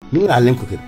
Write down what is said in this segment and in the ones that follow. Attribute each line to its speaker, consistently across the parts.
Speaker 1: مين اللي علمكم كده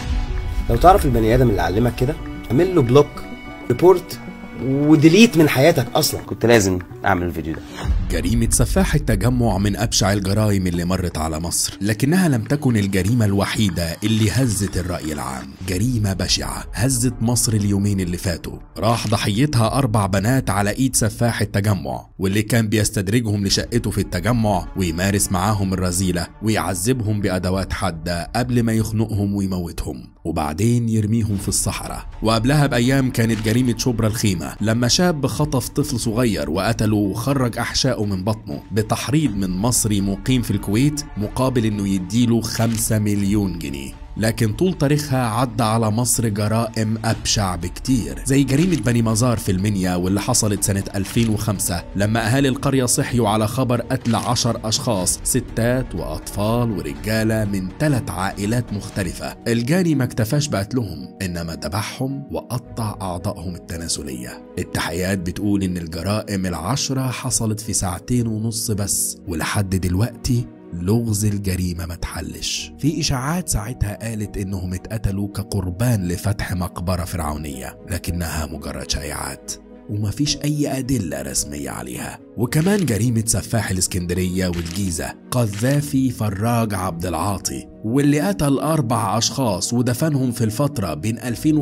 Speaker 1: لو تعرف البني ادم اللي علمك كده اعمل له بلوك ريبورت وديليت من حياتك اصلا كنت لازم اعمل الفيديو ده
Speaker 2: جريمة سفاح التجمع من أبشع الجرائم اللي مرت على مصر لكنها لم تكن الجريمة الوحيدة اللي هزت الرأي العام جريمة بشعة هزت مصر اليومين اللي فاتوا راح ضحيتها أربع بنات على إيد سفاح التجمع واللي كان بيستدرجهم لشقته في التجمع ويمارس معاهم الرذيلة ويعذبهم بأدوات حادة قبل ما يخنقهم ويموتهم وبعدين يرميهم في الصحراء وقبلها بأيام كانت جريمة شبرا الخيمة لما شاب خطف طفل صغير وقتله وخرج أحشائه من بطنه بتحريض من مصري مقيم في الكويت مقابل إنه يديله 5 مليون جنيه لكن طول تاريخها عدى على مصر جرائم أبشع بكتير زي جريمة بني مزار في المنيا واللي حصلت سنة 2005 لما أهالي القرية صحيوا على خبر قتل عشر أشخاص ستات وأطفال ورجالة من ثلاث عائلات مختلفة الجاني ما اكتفاش بقتلهم إنما ذبحهم وقطع أعضائهم التناسلية التحقيقات بتقول إن الجرائم العشرة حصلت في ساعتين ونص بس ولحد دلوقتي لغز الجريمة ما اتحلش في إشاعات ساعتها قالت إنهم اتقتلوا كقربان لفتح مقبرة فرعونية لكنها مجرد شائعات ومفيش أي أدلة رسمية عليها وكمان جريمة سفاح الإسكندرية والجيزة قذافي فراج عبد العاطي واللي قتل أربع أشخاص ودفنهم في الفترة بين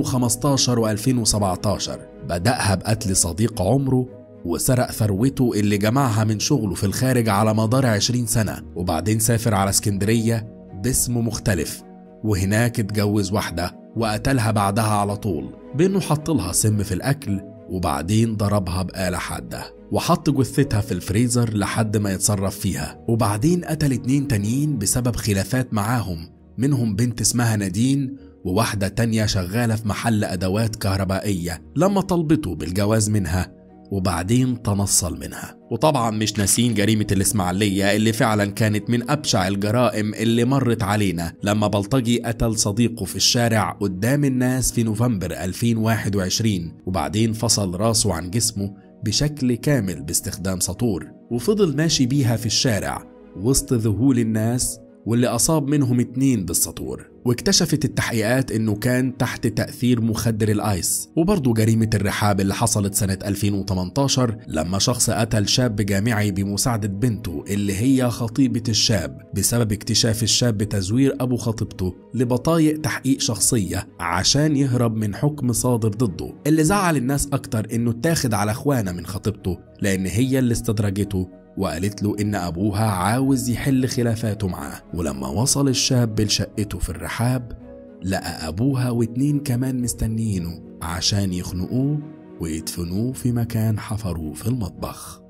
Speaker 2: 2015 و 2017 بدأها بقتل صديق عمره وسرق ثروته اللي جمعها من شغله في الخارج على مدار 20 سنة وبعدين سافر على اسكندرية باسم مختلف وهناك اتجوز واحدة وقتلها بعدها على طول بأنه حط لها سم في الأكل وبعدين ضربها بآلة حادة وحط جثتها في الفريزر لحد ما يتصرف فيها وبعدين قتل اتنين تانيين بسبب خلافات معاهم منهم بنت اسمها نادين وواحدة تانية شغالة في محل أدوات كهربائية لما طلبته بالجواز منها وبعدين تنصل منها وطبعا مش ناسين جريمة الإسماعيلية اللي فعلا كانت من أبشع الجرائم اللي مرت علينا لما بلطجي قتل صديقه في الشارع قدام الناس في نوفمبر 2021 وبعدين فصل راسه عن جسمه بشكل كامل باستخدام سطور وفضل ماشي بيها في الشارع وسط ذهول الناس واللي أصاب منهم اتنين بالسطور واكتشفت التحقيقات انه كان تحت تأثير مخدر الايس وبرضه جريمة الرحاب اللي حصلت سنة 2018 لما شخص قتل شاب جامعي بمساعدة بنته اللي هي خطيبة الشاب بسبب اكتشاف الشاب تزوير ابو خطيبته لبطايق تحقيق شخصية عشان يهرب من حكم صادر ضده اللي زعل الناس اكتر انه اتاخد على اخوانه من خطيبته لان هي اللي استدرجته وقالت له إن أبوها عاوز يحل خلافاته معاه ولما وصل الشاب لشقته في الرحاب لقى أبوها واتنين كمان مستنيينه عشان يخنقوه ويدفنوه في مكان حفروه في المطبخ